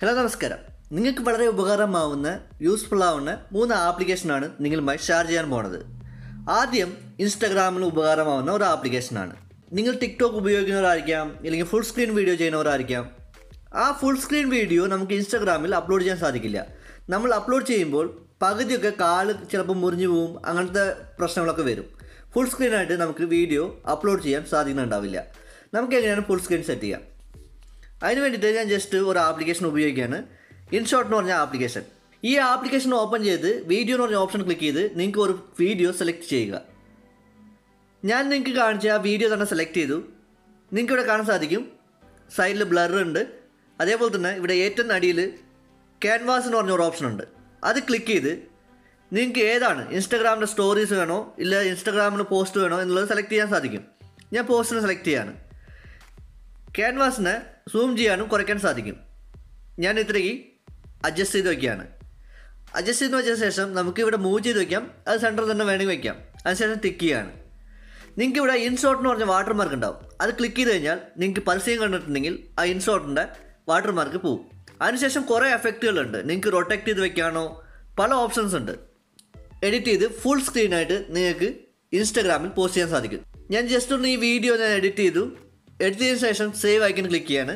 hello നമസ്കാരം നിങ്ങൾക്ക് വളരെ ഉപകാരമാവുന്ന യൂസ്ഫുൾ ആവുന്ന മൂന്ന് ആപ്ലിക്കേഷനാണ് നിങ്ങളുമായി ഷെയർ ചെയ്യാൻ പോണത് ആദ്യം ഇൻസ്റ്റാഗ്രാമിൽ ഉപകാരമാവുന്ന ഒരു ആപ്ലിക്കേഷനാണ് നിങ്ങൾ ടിക്ടോക്ക് ഉപയോഗിക്കുന്നവരായിരിക്കാം അല്ലെങ്കിൽ ഫുൾ സ്ക്രീൻ വീഡിയോ ചെയ്യുന്നവരായിരിക്കാം ആ ഫുൾ സ്ക്രീൻ വീഡിയോ നമുക്ക് ഇൻസ്റ്റാഗ്രാമിൽ അപ്ലോഡ് ചെയ്യാൻ സാധിക്കില്ല നമ്മൾ അപ്ലോഡ് ചെയ്യുമ്പോൾ പകുതിയൊക്കെ കാല് ചിലപ്പോൾ മുറിഞ്ഞു പോവും അങ്ങനത്തെ പ്രശ്നങ്ങളൊക്കെ വരും ഫുൾ സ്ക്രീനായിട്ട് നമുക്ക് വീഡിയോ അപ്ലോഡ് ചെയ്യാൻ സാധിക്കുന്നുണ്ടാവില്ല നമുക്ക് എങ്ങനെയാണ് ഫുൾ സ്ക്രീൻ സെറ്റ് ചെയ്യാം അതിന് വേണ്ടിയിട്ട് ഞാൻ ജസ്റ്റ് ഒരു ആപ്ലിക്കേഷൻ ഉപയോഗിക്കുകയാണ് ഇൻഷോട്ട് എന്ന് പറഞ്ഞ ആപ്ലിക്കേഷൻ ഈ ആപ്ലിക്കേഷൻ ഓപ്പൺ ചെയ്ത് വീഡിയോ എന്ന് പറഞ്ഞ ഓപ്ഷൻ ക്ലിക്ക് ചെയ്ത് നിങ്ങൾക്ക് ഒരു വീഡിയോ സെലക്ട് ചെയ്യുക ഞാൻ നിങ്ങൾക്ക് കാണിച്ച ആ വീഡിയോ തന്നെ സെലക്ട് ചെയ്തു നിങ്ങൾക്ക് ഇവിടെ കാണാൻ സാധിക്കും സൈഡിൽ ബ്ലർ ഉണ്ട് അതേപോലെ തന്നെ ഇവിടെ ഏറ്റവും അടിയിൽ ക്യാൻവാസ് എന്ന് പറഞ്ഞ ഒരു ഓപ്ഷൻ ഉണ്ട് അത് ക്ലിക്ക് ചെയ്ത് നിങ്ങൾക്ക് ഏതാണ് ഇൻസ്റ്റാഗ്രാമിൻ്റെ സ്റ്റോറീസ് വേണോ ഇല്ല ഇൻസ്റ്റാഗ്രാമിൽ പോസ്റ്റ് വേണോ എന്നുള്ളത് സെലക്ട് ചെയ്യാൻ സാധിക്കും ഞാൻ പോസ്റ്റിന് സെലക്ട് ചെയ്യാണ് ക്യാൻവാസിനെ സൂം ചെയ്യാനും കുറയ്ക്കാൻ സാധിക്കും ഞാൻ ഇത്രയ്ക്ക് അഡ്ജസ്റ്റ് ചെയ്ത് വയ്ക്കുകയാണ് അഡ്ജസ്റ്റ് ചെയ്ത് വെച്ച ശേഷം നമുക്ക് ഇവിടെ മൂവ് ചെയ്ത് വയ്ക്കാം അത് സെൻറ്ററിൽ തന്നെ വേണമെങ്കിൽ വയ്ക്കാം അതിനുശേഷം ടിക്ക് ചെയ്യാണ് നിങ്ങൾക്ക് ഇവിടെ ഇൻഷോട്ട് എന്ന് പറഞ്ഞ വാട്ടർ മാർക്ക് ഉണ്ടാവും അത് ക്ലിക്ക് ചെയ്ത് കഴിഞ്ഞാൽ നിങ്ങൾക്ക് പരസ്യം കണ്ടിട്ടുണ്ടെങ്കിൽ ആ ഇൻഷോട്ടിൻ്റെ വാട്ടർ മാർക്ക് പോവും അതിനുശേഷം കുറേ എഫക്റ്റുകളുണ്ട് നിങ്ങൾക്ക് റൊട്ടക്റ്റ് ചെയ്ത് വെക്കാനോ പല ഓപ്ഷൻസ് ഉണ്ട് എഡിറ്റ് ചെയ്ത് ഫുൾ സ്ക്രീനായിട്ട് നിങ്ങൾക്ക് ഇൻസ്റ്റാഗ്രാമിൽ പോസ്റ്റ് ചെയ്യാൻ സാധിക്കും ഞാൻ ജസ്റ്റ് ഒന്ന് ഈ വീഡിയോ ഞാൻ എഡിറ്റ് ചെയ്തു എഡിറ്റ് ചെയ്തതിന് ശേഷം സേവ് ഐക്കൺ ക്ലിക്ക് ചെയ്യാണ്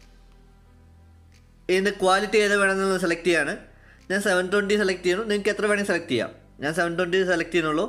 ഇതിൻ്റെ ക്വാളിറ്റി ഏത് വേണമെന്ന് സെലക്ട് ചെയ്യാണ് ഞാൻ സെവൻ ട്വൻറ്റി സെലക്ട് ചെയ്യണം നിങ്ങൾക്ക് എത്ര വേണമെങ്കിൽ സെലക്ട് ചെയ്യാം ഞാൻ സെവൻ ട്വൻറ്റി സെലക്ട് ചെയ്യുന്നുള്ളൂ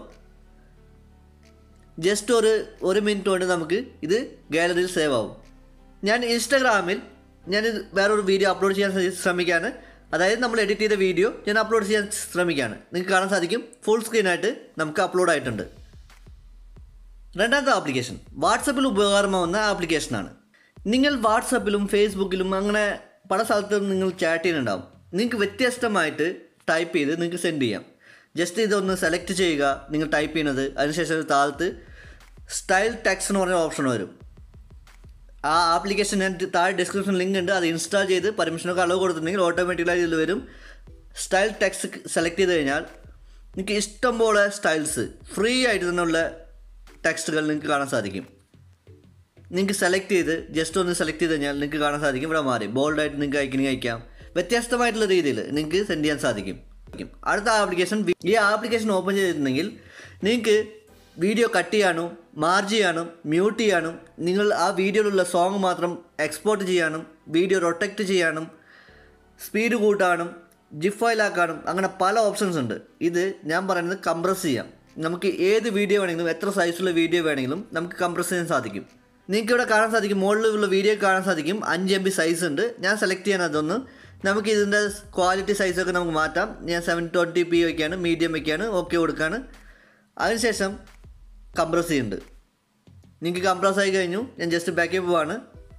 ജസ്റ്റ് ഒരു ഒരു മിനിറ്റ് കൊണ്ട് നമുക്ക് ഇത് ഗാലറിയിൽ സേവ് ആവും ഞാൻ ഇൻസ്റ്റാഗ്രാമിൽ ഞാൻ ഇത് വേറൊരു വീഡിയോ അപ്ലോഡ് ചെയ്യാൻ ശ്രമി- ശ്രമിക്കുകയാണ് അതായത് നമ്മൾ എഡിറ്റ് ചെയ്ത വീഡിയോ ഞാൻ അപ്ലോഡ് ചെയ്യാൻ ശ്രമിക്കുകയാണ് നിങ്ങൾക്ക് കാണാൻ സാധിക്കും ഫുൾ സ്ക്രീനായിട്ട് നമുക്ക് അപ്ലോഡ് ആയിട്ടുണ്ട് രണ്ടാമത്തെ ആപ്ലിക്കേഷൻ വാട്സപ്പിൽ ഉപകാരമാവുന്ന ആപ്ലിക്കേഷനാണ് നിങ്ങൾ വാട്സപ്പിലും ഫേസ്ബുക്കിലും അങ്ങനെ പല സ്ഥലത്തും നിങ്ങൾ ചാറ്റ് ചെയ്യുന്നുണ്ടാവും നിങ്ങൾക്ക് വ്യത്യസ്തമായിട്ട് ടൈപ്പ് ചെയ്ത് നിങ്ങൾക്ക് സെൻഡ് ചെയ്യാം ജസ്റ്റ് ഇതൊന്ന് സെലക്ട് ചെയ്യുക നിങ്ങൾ ടൈപ്പ് ചെയ്യുന്നത് അതിനുശേഷം ഒരു താഴത്ത് സ്റ്റൈൽ ടെക്സ്റ്റ് എന്ന് പറഞ്ഞ ഓപ്ഷൻ വരും ആ ആപ്ലിക്കേഷൻ ഞാൻ താഴെ ഡിസ്ക്രിപ്ഷൻ ലിങ്ക് ഉണ്ട് അത് ഇൻസ്റ്റാൾ ചെയ്ത് പെർമിഷനൊക്കെ അളവ് കൊടുത്തിട്ടുണ്ടെങ്കിൽ ഓട്ടോമാറ്റിക്കലായി ഇതിൽ വരും സ്റ്റൈൽ ടെക്സ്റ്റ് സെലക്ട് ചെയ്ത് കഴിഞ്ഞാൽ നിങ്ങൾക്ക് ഇഷ്ടം പോലെ സ്റ്റൈൽസ് ഫ്രീ ആയിട്ട് തന്നെയുള്ള ടെക്സ്റ്റുകൾ നിങ്ങൾക്ക് കാണാൻ സാധിക്കും നിങ്ങൾക്ക് സെലക്ട് ചെയ്ത് ജസ്റ്റ് ഒന്ന് സെലക്ട് ചെയ്ത് കഴിഞ്ഞാൽ നിങ്ങൾക്ക് കാണാൻ സാധിക്കും ഇവിടെ മാറി ബോൾഡായിട്ട് നിങ്ങൾക്ക് അയക്കണമെങ്കിൽ അയക്കാം വ്യത്യസ്തമായിട്ടുള്ള രീതിയിൽ നിങ്ങൾക്ക് സെൻഡ് ചെയ്യാൻ സാധിക്കും അടുത്ത ആപ്ലിക്കേഷൻ ഈ ആപ്ലിക്കേഷൻ ഓപ്പൺ ചെയ്തിട്ടുണ്ടെങ്കിൽ നിങ്ങൾക്ക് വീഡിയോ കട്ട് ചെയ്യാനും മാർജ് ചെയ്യാനും മ്യൂട്ട് ചെയ്യാനും നിങ്ങൾ ആ വീഡിയോയിലുള്ള സോങ് മാത്രം എക്സ്പോർട്ട് ചെയ്യാനും വീഡിയോ റൊട്ടക്റ്റ് ചെയ്യാനും സ്പീഡ് കൂട്ടാനും ജിഫ് ഫയലാക്കാനും അങ്ങനെ പല ഓപ്ഷൻസ് ഉണ്ട് ഇത് ഞാൻ പറയുന്നത് കംപ്രസ് ചെയ്യാം നമുക്ക് ഏത് വീഡിയോ വേണമെങ്കിലും എത്ര സൈസുള്ള വീഡിയോ വേണമെങ്കിലും നമുക്ക് കംപ്രസ് ചെയ്യാൻ സാധിക്കും നിങ്ങൾക്ക് ഇവിടെ കാണാൻ സാധിക്കും മുകളിലുള്ള വീഡിയോ കാണാൻ സാധിക്കും അഞ്ച് എം ബി സൈസ് ഉണ്ട് ഞാൻ സെലക്ട് ചെയ്യാൻ അതൊന്ന് നമുക്ക് ഇതിൻ്റെ ക്വാളിറ്റി സൈസൊക്കെ നമുക്ക് മാറ്റാം ഞാൻ സെവൻ ട്വൻറ്റി പി വയ്ക്കാണ് മീഡിയം വയ്ക്കാണ് ഓക്കെ കൊടുക്കുകയാണ് അതിനുശേഷം കംപ്രസ് ചെയ്യുന്നുണ്ട് നിങ്ങൾക്ക് കംപ്രസ് ആയി കഴിഞ്ഞു ഞാൻ ജസ്റ്റ് ബാക്കിൽ പോവാണ്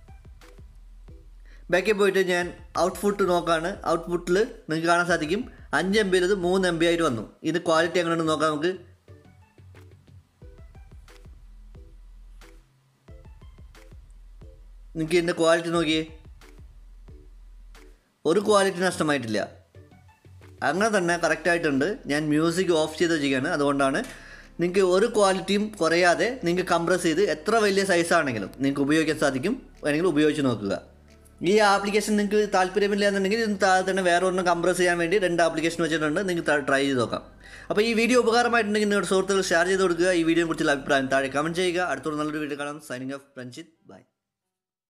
ബാക്കിൽ പോയിട്ട് ഞാൻ ഔട്ട്പുട്ട് നോക്കാണ് ഔട്ട്പുട്ടിൽ നിങ്ങൾക്ക് കാണാൻ സാധിക്കും അഞ്ച് എം ബിയിൽ ഇത് മൂന്ന് എം ബി ആയിട്ട് വന്നു ഇത് ക്വാളിറ്റി എങ്ങനെയുണ്ടെന്ന് നോക്കാം നമുക്ക് നിങ്ങൾക്ക് ഇതിൻ്റെ ക്വാളിറ്റി നോക്കിയേ ഒരു ക്വാളിറ്റി നഷ്ടമായിട്ടില്ല അങ്ങനെ തന്നെ കറക്റ്റായിട്ടുണ്ട് ഞാൻ മ്യൂസിക് ഓഫ് ചെയ്ത് വെച്ചിരിക്കുകയാണ് അതുകൊണ്ടാണ് നിങ്ങൾക്ക് ഒരു ക്വാളിറ്റിയും കുറയാതെ നിങ്ങൾക്ക് കംപ്രസ് ചെയ്ത് എത്ര വലിയ സൈസ് ആണെങ്കിലും നിങ്ങൾക്ക് ഉപയോഗിക്കാൻ സാധിക്കും വേണമെങ്കിൽ ഉപയോഗിച്ച് നോക്കുക ഈ ആപ്ലിക്കേഷൻ നിങ്ങൾക്ക് താല്പര്യമില്ല എന്നുണ്ടെങ്കിൽ ഇതിന് താഴെ തന്നെ വേറെ ഒരെണ്ണം കംപ്രസ് ചെയ്യാൻ വേണ്ടി രണ്ട് ആപ്ലിക്കേഷൻ വെച്ചിട്ടുണ്ട് നിങ്ങൾക്ക് ട്രൈ ചെയ്ത് നോക്കാം അപ്പോൾ ഈ വീഡിയോ ഉപകാരമായിട്ടുണ്ടെങ്കിൽ നിങ്ങളുടെ സുഹൃത്തുക്കൾ ഷെയർ ചെയ്ത് കൊടുക്കുക ഈ വീഡിയോയെ കുറിച്ചുള്ള അഭിപ്രായം താഴെ കമൻറ്റ് ചെയ്യുക അടുത്തൊരു നല്ലൊരു വീഡിയോ കാണാം സൈനിങ് ഓഫ് രഞ്ജിത്ത് ബൈ